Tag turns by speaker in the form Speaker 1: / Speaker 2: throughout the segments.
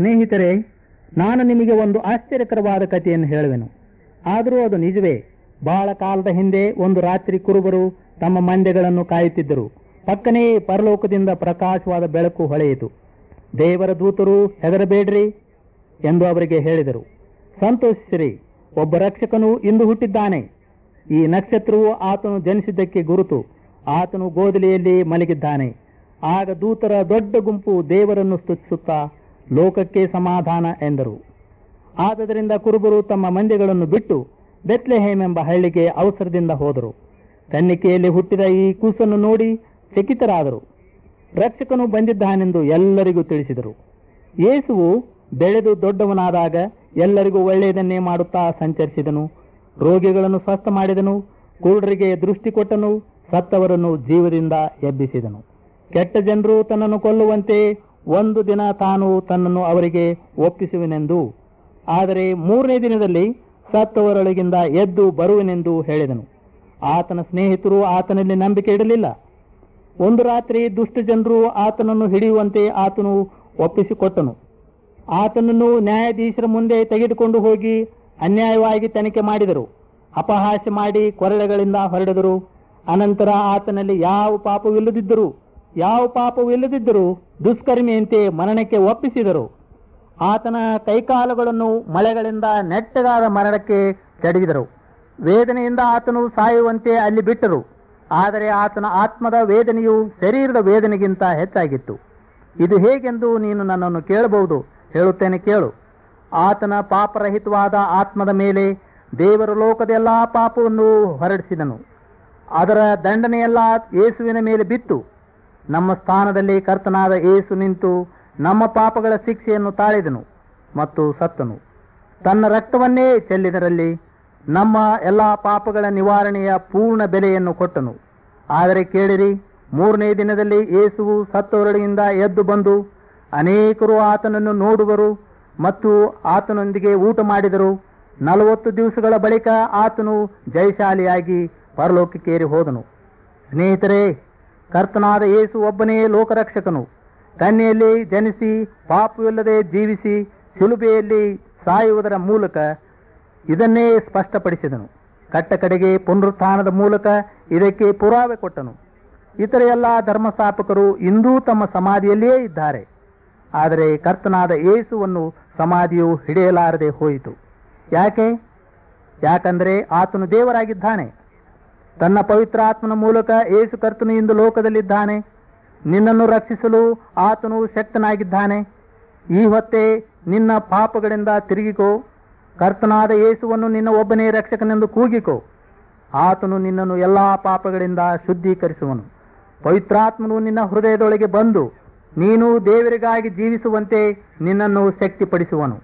Speaker 1: ಸ್ನೇಹಿತರೆ ನಾನು ನಿಮಗೆ ಒಂದು ಆಶ್ಚರ್ಯಕರವಾದ ಕಥೆಯನ್ನು ಹೇಳುವೆನು ಆದರೂ ಅದು ನಿಜವೇ ಬಹಳ ಕಾಲದ ಹಿಂದೆ ಒಂದು ರಾತ್ರಿ ಕುರುಬರು ತಮ್ಮ ಮಂದೆಗಳನ್ನು ಕಾಯುತ್ತಿದ್ದರು ಪಕ್ಕನೇ ಪರಲೋಕದಿಂದ ಪ್ರಕಾಶವಾದ ಬೆಳಕು ಹೊಳೆಯಿತು ದೇವರ ದೂತರು ಹೆದರಬೇಡ್ರಿ ಎಂದು ಅವರಿಗೆ ಹೇಳಿದರು ಸಂತೋಷಿಸಿರಿ ಒಬ್ಬ ರಕ್ಷಕನು ಇಂದು ಹುಟ್ಟಿದ್ದಾನೆ ಈ ನಕ್ಷತ್ರವು ಆತನು ಜನಿಸಿದ್ದಕ್ಕೆ ಗುರುತು ಆತನು ಗೋದಲಿಯಲ್ಲಿ ಮಲಗಿದ್ದಾನೆ ಆಗ ದೂತರ ದೊಡ್ಡ ಗುಂಪು ದೇವರನ್ನು ಸ್ತುತಿಸುತ್ತಾ ಲೋಕಕ್ಕೆ ಸಮಾಧಾನ ಎಂದರು ಆದದರಿಂದ ಕುರುಬರು ತಮ್ಮ ಮಂದಿಗಳನ್ನು ಬಿಟ್ಟು ಬೆತ್ಲೆಹೇಮ್ ಎಂಬ ಹಳ್ಳಿಗೆ ಅವಸರದಿಂದ ಹೋದರು ಕನ್ನಿಕೆಯಲ್ಲಿ ಹುಟ್ಟಿದ ಈ ಕೂಸನ್ನು ನೋಡಿ ಚಕಿತರಾದರು ರಕ್ಷಕನು ಬಂದಿದ್ದಾನೆಂದು ಎಲ್ಲರಿಗೂ ತಿಳಿಸಿದರು ಯೇಸುವು ಬೆಳೆದು ದೊಡ್ಡವನಾದಾಗ ಎಲ್ಲರಿಗೂ ಒಳ್ಳೆಯದನ್ನೇ ಮಾಡುತ್ತಾ ಸಂಚರಿಸಿದನು ರೋಗಿಗಳನ್ನು ಸ್ವಸ್ಥ ಮಾಡಿದನು ಕುರುಡರಿಗೆ ದೃಷ್ಟಿ ಕೊಟ್ಟನು ಸತ್ತವರನ್ನು ಜೀವದಿಂದ ಎಬ್ಬಿಸಿದನು ಕೆಟ್ಟ ಜನರು ತನ್ನನ್ನು ಕೊಲ್ಲುವಂತೆ ಒಂದು ದಿನ ತಾನು ತನ್ನನ್ನು ಅವರಿಗೆ ಒಪ್ಪಿಸುವೆನೆಂದು ಆದರೆ ಮೂರನೇ ದಿನದಲ್ಲಿ ಸತ್ತವರೊಳಗಿಂದ ಎದ್ದು ಬರುವೆನೆಂದು ಹೇಳಿದನು ಆತನ ಸ್ನೇಹಿತರು ಆತನಲ್ಲಿ ನಂಬಿಕೆ ಇಡಲಿಲ್ಲ ಒಂದು ರಾತ್ರಿ ದುಷ್ಟ ಜನರು ಆತನನ್ನು ಹಿಡಿಯುವಂತೆ ಆತನು ಒಪ್ಪಿಸಿಕೊಟ್ಟನು ಆತನನ್ನು ನ್ಯಾಯಾಧೀಶರ ಮುಂದೆ ತೆಗೆದುಕೊಂಡು ಹೋಗಿ ಅನ್ಯಾಯವಾಗಿ ತನಿಖೆ ಮಾಡಿದರು ಅಪಹಾಸ್ಯ ಮಾಡಿ ಕೊರಳೆಗಳಿಂದ ಹೊರಡಿದರು ಅನಂತರ ಆತನಲ್ಲಿ ಯಾವ ಪಾಪವಿಲ್ಲದಿದ್ದರು ಯಾವ ಪಾಪವಿಲ್ಲದಿದ್ದರೂ ದುಷ್ಕರ್ಮಿಯಂತೆ ಮರಣಕ್ಕೆ ಒಪ್ಪಿಸಿದರು ಆತನ ಕೈಕಾಲುಗಳನ್ನು ಮಳೆಗಳಿಂದ ನೆಟ್ಟಗಾದ ಮರಣಕ್ಕೆ ಕೆಡವಿದರು ವೇದನೆಯಿಂದ ಆತನು ಸಾಯುವಂತೆ ಅಲ್ಲಿ ಬಿಟ್ಟರು ಆದರೆ ಆತನ ಆತ್ಮದ ವೇದನೆಯು ಶರೀರದ ವೇದನೆಗಿಂತ ಹೆಚ್ಚಾಗಿತ್ತು ಇದು ಹೇಗೆಂದು ನೀನು ನನ್ನನ್ನು ಕೇಳಬಹುದು ಹೇಳುತ್ತೇನೆ ಕೇಳು ಆತನ ಪಾಪರಹಿತವಾದ ಆತ್ಮದ ಮೇಲೆ ದೇವರ ಲೋಕದ ಎಲ್ಲಾ ಪಾಪವನ್ನು ಹೊರಡಿಸಿದನು ಅದರ ದಂಡನೆಯೆಲ್ಲ ಯೇಸುವಿನ ಮೇಲೆ ಬಿತ್ತು ನಮ್ಮ ಸ್ಥಾನದಲ್ಲಿ ಕರ್ತನಾದ ಯೇಸು ನಿಂತು ನಮ್ಮ ಪಾಪಗಳ ಶಿಕ್ಷೆಯನ್ನು ತಾಳಿದನು ಮತ್ತು ಸತ್ತನು ತನ್ನ ರಕ್ತವನ್ನೇ ಚೆಲ್ಲಿದರಲ್ಲಿ ನಮ್ಮ ಎಲ್ಲಾ ಪಾಪಗಳ ನಿವಾರಣೆಯ ಪೂರ್ಣ ಬೆಲೆಯನ್ನು ಕೊಟ್ಟನು ಆದರೆ ಕೇಳಿರಿ ಮೂರನೇ ದಿನದಲ್ಲಿ ಯೇಸುವು ಸತ್ತವರೊಳಗಿಂದ ಎದ್ದು ಬಂದು ಅನೇಕರು ಆತನನ್ನು ನೋಡುವರು ಮತ್ತು ಆತನೊಂದಿಗೆ ಊಟ ಮಾಡಿದರು ನಲವತ್ತು ದಿವಸಗಳ ಬಳಿಕ ಆತನು ಜಯಶಾಲಿಯಾಗಿ ಪರಲೋಕಕ್ಕೇರಿ ಹೋದನು ಸ್ನೇಹಿತರೆ ಕರ್ತನಾದ ಯೇಸು ಒಬ್ಬನೇ ಲೋಕರಕ್ಷಕನು ಕನ್ಯೆಯಲ್ಲಿ ಜನಿಸಿ ಪಾಪವಿಲ್ಲದೆ ಜೀವಿಸಿ ಶಿಲುಬೆಯಲ್ಲಿ ಸಾಯುವುದರ ಮೂಲಕ ಇದನ್ನೇ ಸ್ಪಷ್ಟಪಡಿಸಿದನು ಕಟ್ಟ ಕಡೆಗೆ ಪುನರುತ್ಥಾನದ ಮೂಲಕ ಇದಕ್ಕೆ ಪುರಾವೆ ಕೊಟ್ಟನು ಇತರ ಎಲ್ಲ ಧರ್ಮಸ್ಥಾಪಕರು ಇಂದೂ ತಮ್ಮ ಸಮಾಧಿಯಲ್ಲಿಯೇ ಇದ್ದಾರೆ ಆದರೆ ಕರ್ತನಾದ ಯೇಸುವನ್ನು ಸಮಾಧಿಯು ಹಿಡಿಯಲಾರದೆ ಹೋಯಿತು ಯಾಕೆ ಯಾಕಂದರೆ ಆತನು ದೇವರಾಗಿದ್ದಾನೆ ತನ್ನ ಪವಿತ್ರಾತ್ಮನ ಮೂಲಕ ಯೇಸು ಕರ್ತನು ಇಂದು ಲೋಕದಲ್ಲಿದ್ದಾನೆ ನಿನ್ನನ್ನು ರಕ್ಷಿಸಲು ಆತನು ಶಕ್ತನಾಗಿದ್ದಾನೆ ಈ ಹೊತ್ತೆ ನಿನ್ನ ಪಾಪಗಳಿಂದ ತಿರುಗಿಕೋ ಕರ್ತನಾದ ಯೇಸುವನ್ನು ನಿನ್ನ ಒಬ್ಬನೇ ರಕ್ಷಕನೆಂದು ಕೂಗಿಕೋ ಆತನು ನಿನ್ನನ್ನು ಎಲ್ಲಾ ಪಾಪಗಳಿಂದ ಶುದ್ಧೀಕರಿಸುವನು ಪವಿತ್ರಾತ್ಮನು ನಿನ್ನ ಹೃದಯದೊಳಗೆ ಬಂದು ನೀನು ದೇವರಿಗಾಗಿ ಜೀವಿಸುವಂತೆ ನಿನ್ನನ್ನು ಶಕ್ತಿಪಡಿಸುವನು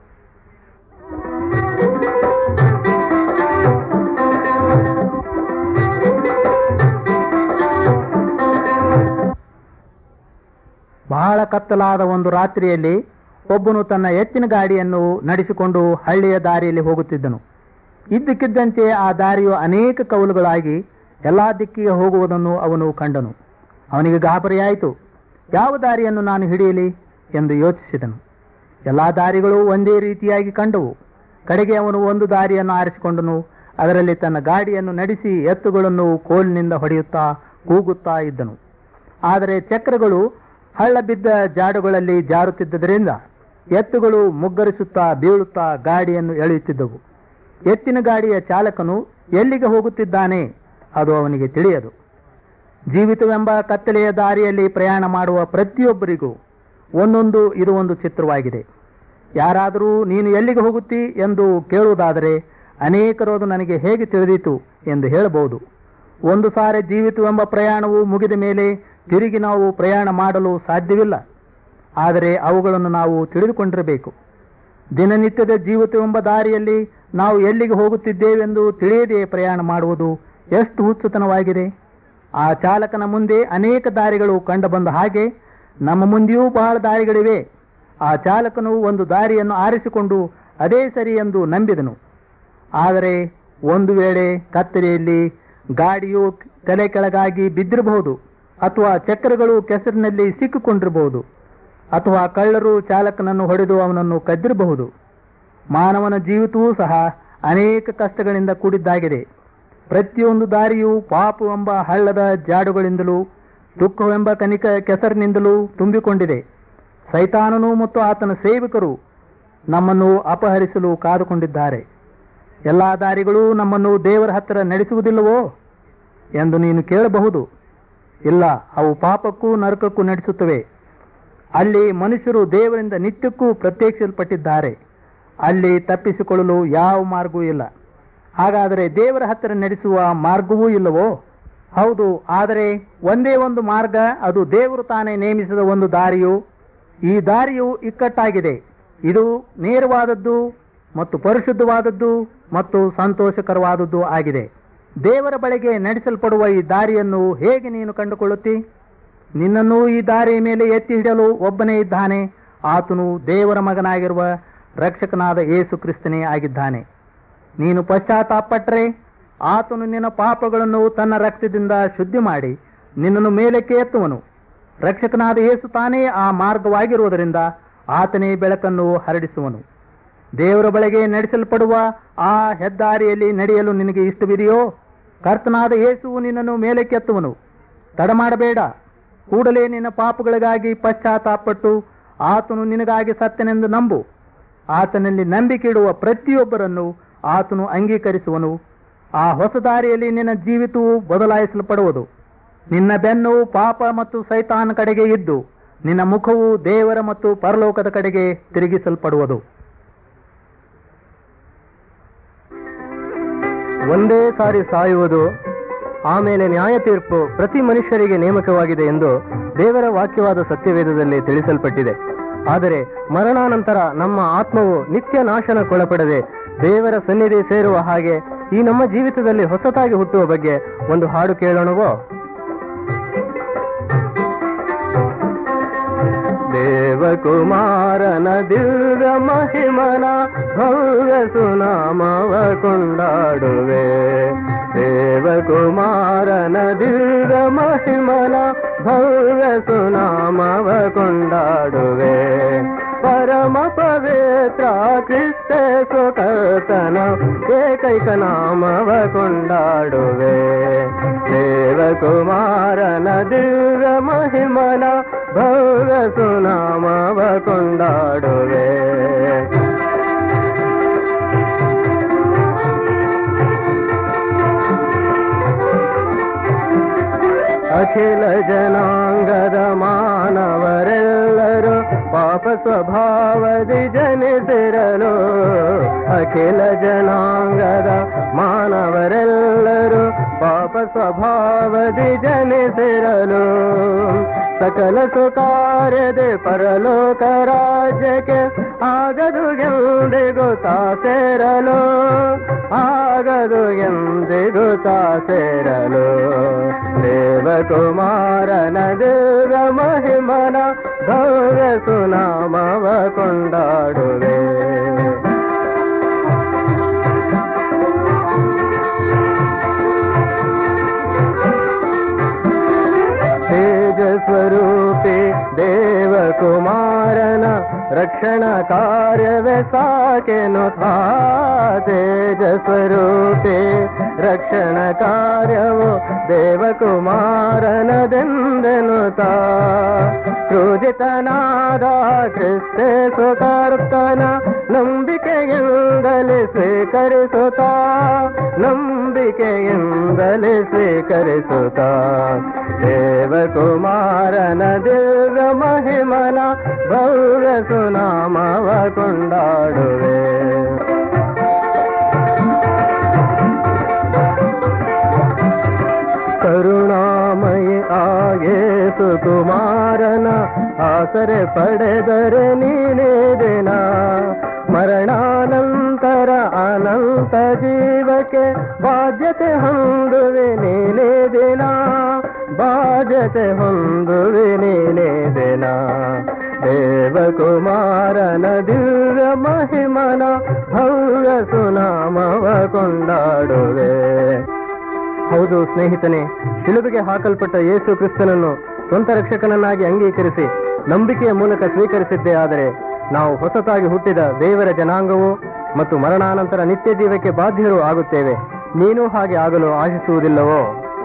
Speaker 1: ಬಹಳ ಕತ್ತಲಾದ ಒಂದು ರಾತ್ರಿಯಲ್ಲಿ ಒಬ್ಬನು ತನ್ನ ಎತ್ತಿನ ಗಾಡಿಯನ್ನು ನಡೆಸಿಕೊಂಡು ಹಳ್ಳಿಯ ದಾರಿಯಲ್ಲಿ ಹೋಗುತ್ತಿದ್ದನು ಇದ್ದಕ್ಕಿದ್ದಂತೆ ಆ ದಾರಿಯು ಅನೇಕ ಕೌಲುಗಳಾಗಿ ಎಲ್ಲಾ ದಿಕ್ಕಿಗೆ ಹೋಗುವುದನ್ನು ಅವನು ಕಂಡನು ಅವನಿಗೆ ಗಾಬರಿಯಾಯಿತು ಯಾವ ದಾರಿಯನ್ನು ನಾನು ಹಿಡಿಯಲಿ ಎಂದು ಯೋಚಿಸಿದನು ಎಲ್ಲಾ ದಾರಿಗಳು ಒಂದೇ ರೀತಿಯಾಗಿ ಕಂಡವು ಕಡೆಗೆ ಅವನು ಒಂದು ದಾರಿಯನ್ನು ಆರಿಸಿಕೊಂಡನು ಅದರಲ್ಲಿ ತನ್ನ ಗಾಡಿಯನ್ನು ನಡೆಸಿ ಎತ್ತುಗಳನ್ನು ಕೋಲಿನಿಂದ ಹೊಡೆಯುತ್ತಾ ಕೂಗುತ್ತಾ ಇದ್ದನು ಆದರೆ ಚಕ್ರಗಳು ಹಳ್ಳ ಬಿದ್ದ ಜಾಡುಗಳಲ್ಲಿ ಜಾರುತ್ತಿದ್ದರಿಂದ ಎತ್ತುಗಳು ಮುಗ್ಗರಿಸುತ್ತಾ ಬೀಳುತ್ತಾ ಗಾಡಿಯನ್ನು ಎಳೆಯುತ್ತಿದ್ದವು ಎತ್ತಿನ ಗಾಡಿಯ ಚಾಲಕನು ಎಲ್ಲಿಗೆ ಹೋಗುತ್ತಿದ್ದಾನೆ ಅದು ಅವನಿಗೆ ತಿಳಿಯದು ಜೀವಿತವೆಂಬ ಕತ್ತಲೆಯ ದಾರಿಯಲ್ಲಿ ಪ್ರಯಾಣ ಮಾಡುವ ಪ್ರತಿಯೊಬ್ಬರಿಗೂ ಒಂದೊಂದು ಇದು ಒಂದು ಚಿತ್ರವಾಗಿದೆ ಯಾರಾದರೂ ನೀನು ಎಲ್ಲಿಗೆ ಹೋಗುತ್ತಿ ಎಂದು ಕೇಳುವುದಾದರೆ ಅನೇಕರು ಅದು ನನಗೆ ಹೇಗೆ ತಿಳಿದಿತು ಎಂದು ಹೇಳಬಹುದು ಒಂದು ಸಾರಿ ಜೀವಿತವೆಂಬ ಪ್ರಯಾಣವು ಮುಗಿದ ಮೇಲೆ ತಿರುಗಿ ನಾವು ಪ್ರಯಾಣ ಮಾಡಲು ಸಾಧ್ಯವಿಲ್ಲ ಆದರೆ ಅವುಗಳನ್ನು ನಾವು ತಿಳಿದುಕೊಂಡಿರಬೇಕು ದಿನನಿತ್ಯದ ಜೀವಿತವೆಂಬ ದಾರಿಯಲ್ಲಿ ನಾವು ಎಲ್ಲಿಗೆ ಹೋಗುತ್ತಿದ್ದೇವೆಂದು ತಿಳಿಯದೆ ಪ್ರಯಾಣ ಮಾಡುವುದು ಎಷ್ಟು ಹುಚ್ಚುತನವಾಗಿದೆ ಆ ಚಾಲಕನ ಮುಂದೆ ಅನೇಕ ದಾರಿಗಳು ಕಂಡುಬಂದ ಹಾಗೆ ನಮ್ಮ ಮುಂದೆಯೂ ಬಹಳ ದಾರಿಗಳಿವೆ ಆ ಚಾಲಕನು ಒಂದು ದಾರಿಯನ್ನು ಆರಿಸಿಕೊಂಡು ಅದೇ ಸರಿ ಎಂದು ನಂಬಿದನು ಆದರೆ ಒಂದು ವೇಳೆ ಕತ್ತಲೆಯಲ್ಲಿ ಗಾಡಿಯು ತಲೆ ಕೆಳಗಾಗಿ ಬಿದ್ದಿರಬಹುದು ಅಥವಾ ಚಕ್ರಗಳು ಕೆಸರಿನಲ್ಲಿ ಸಿಕ್ಕಿಕೊಂಡಿರಬಹುದು ಅಥವಾ ಕಳ್ಳರು ಚಾಲಕನನ್ನು ಹೊಡೆದು ಅವನನ್ನು ಕದ್ದಿರಬಹುದು ಮಾನವನ ಜೀವಿತವೂ ಸಹ ಅನೇಕ ಕಷ್ಟಗಳಿಂದ ಕೂಡಿದ್ದಾಗಿದೆ ಪ್ರತಿಯೊಂದು ದಾರಿಯು ಪಾಪವೆಂಬ ಹಳ್ಳದ ಜಾಡುಗಳಿಂದಲೂ ದುಃಖವೆಂಬ ಕನಿಕ ಕೆಸರಿನಿಂದಲೂ ತುಂಬಿಕೊಂಡಿದೆ ಸೈತಾನನು ಮತ್ತು ಆತನ ಸೇವಕರು ನಮ್ಮನ್ನು ಅಪಹರಿಸಲು ಕಾದುಕೊಂಡಿದ್ದಾರೆ ಎಲ್ಲಾ ದಾರಿಗಳು ನಮ್ಮನ್ನು ದೇವರ ಹತ್ತಿರ ನಡೆಸುವುದಿಲ್ಲವೋ ಎಂದು ನೀನು ಕೇಳಬಹುದು ಇಲ್ಲ ಅವು ಪಾಪಕ್ಕೂ ನರಕಕ್ಕೂ ನಡೆಸುತ್ತವೆ ಅಲ್ಲಿ ಮನುಷ್ಯರು ದೇವರಿಂದ ನಿತ್ಯಕ್ಕೂ ಪ್ರತ್ಯೇಕಿಸಲ್ಪಟ್ಟಿದ್ದಾರೆ ಅಲ್ಲಿ ತಪ್ಪಿಸಿಕೊಳ್ಳಲು ಯಾವ ಮಾರ್ಗವೂ ಇಲ್ಲ ಹಾಗಾದರೆ ದೇವರ ಹತ್ತಿರ ನಡೆಸುವ ಮಾರ್ಗವೂ ಇಲ್ಲವೋ ಹೌದು ಆದರೆ ಒಂದೇ ಒಂದು ಮಾರ್ಗ ಅದು ದೇವರು ತಾನೇ ನೇಮಿಸಿದ ಒಂದು ದಾರಿಯು ಈ ದಾರಿಯು ಇಕ್ಕಟ್ಟಾಗಿದೆ ಇದು ನೇರವಾದದ್ದು ಮತ್ತು ಪರಿಶುದ್ಧವಾದದ್ದು ಮತ್ತು ಸಂತೋಷಕರವಾದದ್ದು ಆಗಿದೆ ದೇವರ ಬಳಿಗೆ ನಡೆಸಲ್ಪಡುವ ಈ ದಾರಿಯನ್ನು ಹೇಗೆ ನೀನು ಕಂಡುಕೊಳ್ಳುತ್ತಿ ನಿನ್ನನ್ನು ಈ ದಾರಿಯ ಮೇಲೆ ಎತ್ತಿ ಹಿಡಿಯಲು ಒಬ್ಬನೇ ಇದ್ದಾನೆ ಆತನು ದೇವರ ಮಗನಾಗಿರುವ ರಕ್ಷಕನಾದ ಯೇಸು ಕ್ರಿಸ್ತನೇ ಆಗಿದ್ದಾನೆ ನೀನು ಪಶ್ಚಾತ್ತಾಪಟ್ಟರೆ ಆತನು ನಿನ್ನ ಪಾಪಗಳನ್ನು ತನ್ನ ರಕ್ತದಿಂದ ಶುದ್ಧಿ ಮಾಡಿ ನಿನ್ನನ್ನು ಮೇಲಕ್ಕೆ ಎತ್ತುವನು ರಕ್ಷಕನಾದ ಯೇಸು ತಾನೇ ಆ ಮಾರ್ಗವಾಗಿರುವುದರಿಂದ ಆತನೇ ಬೆಳಕನ್ನು ಹರಡಿಸುವನು ದೇವರ ಬಳಿಗೆ ನಡೆಸಲ್ಪಡುವ ಆ ಹೆದ್ದಾರಿಯಲ್ಲಿ ನಡೆಯಲು ನಿನಗೆ ಇಷ್ಟವಿದೆಯೋ ಕರ್ತನಾದ ಯೇಸುವು ನಿನ್ನನ್ನು ಮೇಲಕ್ಕೆತ್ತುವನು ತಡಮಾಡಬೇಡ ಕೂಡಲೇ ನಿನ್ನ ಪಾಪಗಳಿಗಾಗಿ ಪಶ್ಚಾತ್ತಾಪಟ್ಟು ಆತನು ನಿನಗಾಗಿ ಸತ್ಯನೆಂದು ನಂಬು ಆತನಲ್ಲಿ ನಂಬಿಕೆ ಇಡುವ ಪ್ರತಿಯೊಬ್ಬರನ್ನು ಆತನು ಅಂಗೀಕರಿಸುವನು ಆ ಹೊಸ ದಾರಿಯಲ್ಲಿ ನಿನ್ನ ಜೀವಿತವು ಬದಲಾಯಿಸಲ್ಪಡುವುದು ನಿನ್ನ ಬೆನ್ನು ಪಾಪ ಮತ್ತು ಸೈತಾನ ಕಡೆಗೆ ಇದ್ದು ನಿನ್ನ ಮುಖವು ದೇವರ ಮತ್ತು ಪರಲೋಕದ ಕಡೆಗೆ ತಿರುಗಿಸಲ್ಪಡುವುದು
Speaker 2: ಒಂದೇ ಸಾರಿ ಸಾಯುವುದು ಆಮೇಲೆ ನ್ಯಾಯ ತೀರ್ಪು ಪ್ರತಿ ಮನುಷ್ಯರಿಗೆ ನೇಮಕವಾಗಿದೆ ಎಂದು ದೇವರ ವಾಕ್ಯವಾದ ಸತ್ಯವೇದದಲ್ಲಿ ತಿಳಿಸಲ್ಪಟ್ಟಿದೆ ಆದರೆ ಮರಣಾನಂತರ ನಮ್ಮ ಆತ್ಮವು ನಿತ್ಯ ನಾಶನಕ್ಕೊಳಪಡದೆ ದೇವರ ಸನ್ನಿಧಿ ಸೇರುವ ಹಾಗೆ ಈ ನಮ್ಮ ಜೀವಿತದಲ್ಲಿ ಹೊಸತಾಗಿ ಹುಟ್ಟುವ ಬಗ್ಗೆ ಒಂದು ಹಾಡು ಕೇಳೋಣವೋ ದೇವಕುಮಾರನ ದಿವ್ಯ ಮಹಿಮನ ಭವ್ಯ ಸುನಾಮವ ಕೊಂಡಾಡುವೆ ದೇವಕುಮಾರನ ದಿವ್ಯ ಮಹಿಮನ ಭವ್ಯ ಸುನಾಮವ ಕೊಂಡಾಡುವೆ ಪರಮ ಪವಿತ್ರ ಕ್ರಿಸ್ತ ಸುಕರ್ತನ ಏಕೈಕ ನಾಮವ ಕೊಂಡಾಡುವೆ ದೇವಕುಮಾರನ ದಿವ್ಯ ಮಹಿಮನ ಭವ್ಯ ಸುನಾಮವ ಕೊಂಡಾಡುವೆ ಅಖಿಲ ಜನಾಂಗದ ಮಾನವರೆಲ್ಲರೂ ಪಾಪ ಸ್ವಭಾವದಿ ಜನಿಸಿರಲು ಅಖಿಲ ಜನಾಂಗದ ಮಾನವರೆಲ್ಲರೂ ಪಾಪ ಸ್ವಭಾವದಿ ಜನಿಸಿರಲು ಸಕಲ ಸುಕಾರ್ಯದೆ ಪರಲೋಕ ರಾಜ್ಯಕ್ಕೆ ಆಗದು ಎಂದಿಗೂ ತಾ ಸೇರಲು ಆಗದು ಎಂದಿಗೂ ತಾ ಸೇರಲು ದೇವಕುಮಾರನ ದೇವ ಮಹಿಮನ ಭವ್ಯ ಸುನಾಮವ ಕೊಂಡಾಡುವೆ ತೇಜ ಸ್ವರೂಪಿ ದೇವಕುಮಾರನ ರಕ್ಷಣ ಕಾರ್ಯವೇ ಸಾಕೆನು ಥಾ ತೇಜ ಸ್ವರೂಪಿ ರಕ್ಷಣ ಕಾರ್ಯವು ದೇವಕುಮಾರನದೆಂದೆನು ತಾ ಸೃಜಿತನಾದ ಕ್ರಿಸ್ತೆ ಸುಕರ್ತನ ನಂಬಿಕೆಯಿಂದಲೇ ಸ್ವೀಕರಿಸುತ್ತಾ ನಂಬಿಕೆಯಿಂದಲೇ ಸ್ವೀಕರಿಸುತ್ತಾ ದೇವಕುಮಾರನ ದಿವ್ಯ ಮಹಿಮನ ಭವ್ಯ ಸುನಾಮವ ಕೊಂಡಾಡುವೆ ಕರುಣಾಮಯಿ ಆಗೇಸು ಕುಮಾರನ ಆಸರೆ ಪಡೆದರೆ ನೀನೇ ದಿನ ಮರಣಾನಂತರ ಅನಂತ ಜೀವಕ್ಕೆ ಬಾಧ್ಯತೆ ಹೊಂದುವೆ ನೀನೇ ದಿನ ಬಾಧ್ಯತೆ ಹೊಂದುವೆ ನೀನೇ ದಿನ ದೇವಕುಮಾರನ ದಿವ್ಯ ಮಹಿಮನ ಭವ್ಯ ಸುನಾಮವ ಕೊಂಡಾಡುವೆ ಹೌದು ಸ್ನೇಹಿತನೇ ಶಿಲುಬೆಗೆ ಹಾಕಲ್ಪಟ್ಟ ಯೇಸು ಕ್ರಿಸ್ತನನ್ನು ಸ್ವಂತ ರಕ್ಷಕನನ್ನಾಗಿ ಅಂಗೀಕರಿಸಿ ನಂಬಿಕೆಯ ಮೂಲಕ ಸ್ವೀಕರಿಸಿದ್ದೇ ಆದರೆ ನಾವು ಹೊಸತಾಗಿ ಹುಟ್ಟಿದ ದೇವರ ಜನಾಂಗವು ಮತ್ತು ಮರಣಾನಂತರ ನಿತ್ಯ ಜೀವಕ್ಕೆ ಬಾಧ್ಯರು ಆಗುತ್ತೇವೆ ನೀನು ಹಾಗೆ ಆಗಲು ಆಶಿಸುವುದಿಲ್ಲವೋ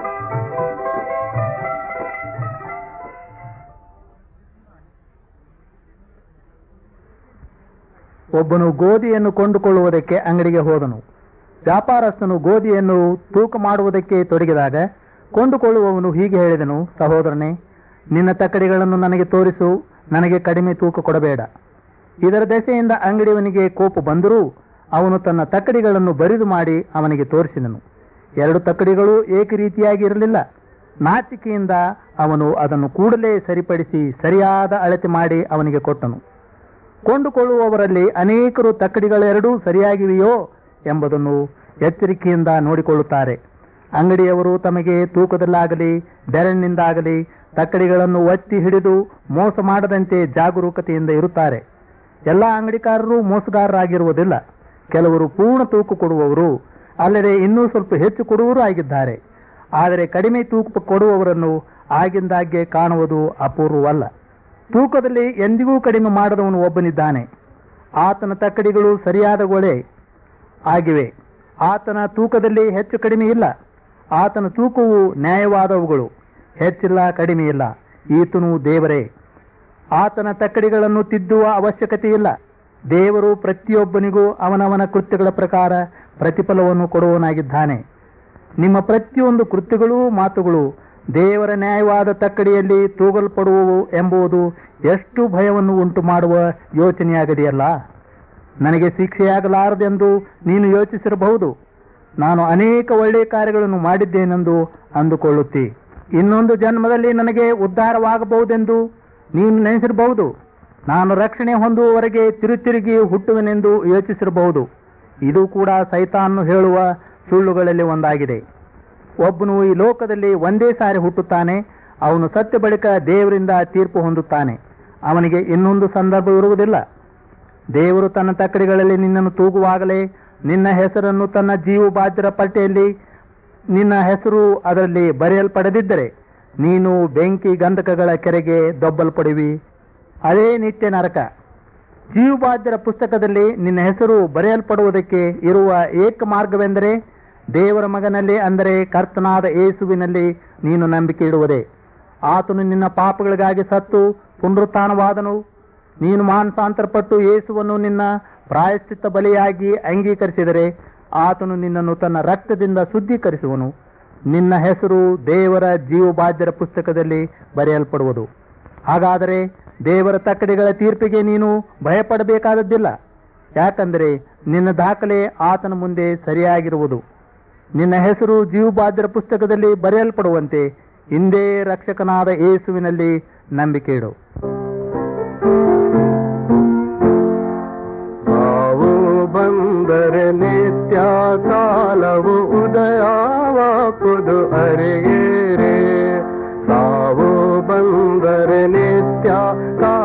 Speaker 1: ಒಬ್ಬನು ಗೋಧಿಯನ್ನು ಕೊಂಡುಕೊಳ್ಳುವುದಕ್ಕೆ ಅಂಗಡಿಗೆ ಹೋದನು ವ್ಯಾಪಾರಸ್ಥನು ಗೋಧಿಯನ್ನು ತೂಕ ಮಾಡುವುದಕ್ಕೆ ತೊಡಗಿದಾಗ ಕೊಂಡುಕೊಳ್ಳುವವನು ಹೀಗೆ ಹೇಳಿದನು ಸಹೋದರನೇ ನಿನ್ನ ತಕ್ಕಡಿಗಳನ್ನು ನನಗೆ ತೋರಿಸು ನನಗೆ ಕಡಿಮೆ ತೂಕ ಕೊಡಬೇಡ ಇದರ ದೆಸೆಯಿಂದ ಅಂಗಡಿಯವನಿಗೆ ಕೋಪ ಬಂದರೂ ಅವನು ತನ್ನ ತಕ್ಕಡಿಗಳನ್ನು ಬರಿದು ಮಾಡಿ ಅವನಿಗೆ ತೋರಿಸಿದನು ಎರಡು ತಕ್ಕಡಿಗಳು ಏಕರೀತಿಯಾಗಿ ಇರಲಿಲ್ಲ ನಾಚಿಕೆಯಿಂದ ಅವನು ಅದನ್ನು ಕೂಡಲೇ ಸರಿಪಡಿಸಿ ಸರಿಯಾದ ಅಳತೆ ಮಾಡಿ ಅವನಿಗೆ ಕೊಟ್ಟನು ಕೊಂಡುಕೊಳ್ಳುವವರಲ್ಲಿ ಅನೇಕರು ತಕ್ಕಡಿಗಳೆರಡೂ ಸರಿಯಾಗಿವೆಯೋ ಎಂಬುದನ್ನು ಎಚ್ಚರಿಕೆಯಿಂದ ನೋಡಿಕೊಳ್ಳುತ್ತಾರೆ ಅಂಗಡಿಯವರು ತಮಗೆ ತೂಕದಲ್ಲಾಗಲಿ ಬೆರಳಿನಿಂದಾಗಲಿ ತಕ್ಕಡಿಗಳನ್ನು ಒತ್ತಿ ಹಿಡಿದು ಮೋಸ ಮಾಡದಂತೆ ಜಾಗರೂಕತೆಯಿಂದ ಇರುತ್ತಾರೆ ಎಲ್ಲ ಅಂಗಡಿಕಾರರು ಮೋಸಗಾರರಾಗಿರುವುದಿಲ್ಲ ಕೆಲವರು ಪೂರ್ಣ ತೂಕ ಕೊಡುವವರು ಅಲ್ಲದೆ ಇನ್ನೂ ಸ್ವಲ್ಪ ಹೆಚ್ಚು ಕೊಡುವವರು ಆಗಿದ್ದಾರೆ ಆದರೆ ಕಡಿಮೆ ತೂಕ ಕೊಡುವವರನ್ನು ಆಗಿಂದಾಗ್ಗೆ ಕಾಣುವುದು ಅಪೂರ್ವವಲ್ಲ ತೂಕದಲ್ಲಿ ಎಂದಿಗೂ ಕಡಿಮೆ ಮಾಡದವನು ಒಬ್ಬನಿದ್ದಾನೆ ಆತನ ತಕ್ಕಡಿಗಳು ಸರಿಯಾದ ಗೊಳೆ ಆಗಿವೆ ಆತನ ತೂಕದಲ್ಲಿ ಹೆಚ್ಚು ಕಡಿಮೆ ಇಲ್ಲ ಆತನ ತೂಕವು ನ್ಯಾಯವಾದವುಗಳು ಹೆಚ್ಚಿಲ್ಲ ಕಡಿಮೆ ಇಲ್ಲ ಈತನು ದೇವರೇ ಆತನ ತಕ್ಕಡಿಗಳನ್ನು ತಿದ್ದುವ ಅವಶ್ಯಕತೆ ಇಲ್ಲ ದೇವರು ಪ್ರತಿಯೊಬ್ಬನಿಗೂ ಅವನವನ ಕೃತ್ಯಗಳ ಪ್ರಕಾರ ಪ್ರತಿಫಲವನ್ನು ಕೊಡುವನಾಗಿದ್ದಾನೆ ನಿಮ್ಮ ಪ್ರತಿಯೊಂದು ಕೃತ್ಯಗಳೂ ಮಾತುಗಳು ದೇವರ ನ್ಯಾಯವಾದ ತಕ್ಕಡಿಯಲ್ಲಿ ತೂಗಲ್ಪಡುವವು ಎಂಬುದು ಎಷ್ಟು ಭಯವನ್ನು ಉಂಟು ಮಾಡುವ ಯೋಚನೆಯಾಗದೆಯಲ್ಲ ನನಗೆ ಶಿಕ್ಷೆಯಾಗಲಾರದೆಂದು ನೀನು ಯೋಚಿಸಿರಬಹುದು ನಾನು ಅನೇಕ ಒಳ್ಳೆಯ ಕಾರ್ಯಗಳನ್ನು ಮಾಡಿದ್ದೇನೆಂದು ಅಂದುಕೊಳ್ಳುತ್ತಿ ಇನ್ನೊಂದು ಜನ್ಮದಲ್ಲಿ ನನಗೆ ಉದ್ಧಾರವಾಗಬಹುದೆಂದು ನೀನು ನೆನೆಸಿರಬಹುದು ನಾನು ರಕ್ಷಣೆ ಹೊಂದುವವರೆಗೆ ತಿರುತಿರುಗಿ ಹುಟ್ಟುವೆನೆಂದು ಯೋಚಿಸಿರಬಹುದು ಇದು ಕೂಡ ಸೈತಾನ್ನು ಹೇಳುವ ಸುಳ್ಳುಗಳಲ್ಲಿ ಒಂದಾಗಿದೆ ಒಬ್ಬನು ಈ ಲೋಕದಲ್ಲಿ ಒಂದೇ ಸಾರಿ ಹುಟ್ಟುತ್ತಾನೆ ಅವನು ಸತ್ಯ ಬಳಿಕ ದೇವರಿಂದ ತೀರ್ಪು ಹೊಂದುತ್ತಾನೆ ಅವನಿಗೆ ಇನ್ನೊಂದು ಸಂದರ್ಭ ಇರುವುದಿಲ್ಲ ದೇವರು ತನ್ನ ತಕ್ಕಡಿಗಳಲ್ಲಿ ನಿನ್ನನ್ನು ತೂಗುವಾಗಲೇ ನಿನ್ನ ಹೆಸರನ್ನು ತನ್ನ ಜೀವ ಬಾಧ್ಯರ ಪಟ್ಟಿಯಲ್ಲಿ ನಿನ್ನ ಹೆಸರು ಅದರಲ್ಲಿ ಬರೆಯಲ್ಪಡದಿದ್ದರೆ ನೀನು ಬೆಂಕಿ ಗಂಧಕಗಳ ಕೆರೆಗೆ ದೊಬ್ಬಲ್ಪಡುವಿ ಅದೇ ನಿತ್ಯ ನರಕ ಜೀವಬಾಧ್ಯರ ಪುಸ್ತಕದಲ್ಲಿ ನಿನ್ನ ಹೆಸರು ಬರೆಯಲ್ಪಡುವುದಕ್ಕೆ ಇರುವ ಏಕ ಮಾರ್ಗವೆಂದರೆ ದೇವರ ಮಗನಲ್ಲಿ ಅಂದರೆ ಕರ್ತನಾದ ಯೇಸುವಿನಲ್ಲಿ ನೀನು ನಂಬಿಕೆ ಇಡುವುದೇ ಆತನು ನಿನ್ನ ಪಾಪಗಳಿಗಾಗಿ ಸತ್ತು ಪುನರುತ್ಥಾನವಾದನು ನೀನು ಮಾನಸಾಂತರಪಟ್ಟು ಯೇಸುವನ್ನು ನಿನ್ನ ಪ್ರಾಯಶ್ಚಿತ್ತ ಬಲಿಯಾಗಿ ಅಂಗೀಕರಿಸಿದರೆ ಆತನು ನಿನ್ನನ್ನು ತನ್ನ ರಕ್ತದಿಂದ ಶುದ್ಧೀಕರಿಸುವನು ನಿನ್ನ ಹೆಸರು ದೇವರ ಜೀವಬಾಧ್ಯರ ಪುಸ್ತಕದಲ್ಲಿ ಬರೆಯಲ್ಪಡುವುದು ಹಾಗಾದರೆ ದೇವರ ತಕ್ಕಡಿಗಳ ತೀರ್ಪಿಗೆ ನೀನು ಭಯಪಡಬೇಕಾದದ್ದಿಲ್ಲ ಯಾಕಂದರೆ ನಿನ್ನ ದಾಖಲೆ ಆತನ ಮುಂದೆ ಸರಿಯಾಗಿರುವುದು ನಿನ್ನ ಹೆಸರು ಜೀವಬಾಧ್ಯರ ಪುಸ್ತಕದಲ್ಲಿ ಬರೆಯಲ್ಪಡುವಂತೆ ಹಿಂದೆ ರಕ್ಷಕನಾದ ಯೇಸುವಿನಲ್ಲಿ ನಂಬಿಕೆ ಇಡು
Speaker 2: ಸಾವು ಬಂದರೆ ನಿತ್ಯ ಕಾಲವು ಉದಯವಾಪುದು ಅರಿಗೇರೆ ಸಾವು ಬಂದರೆ ನಿತ್ಯ ಕಾಲ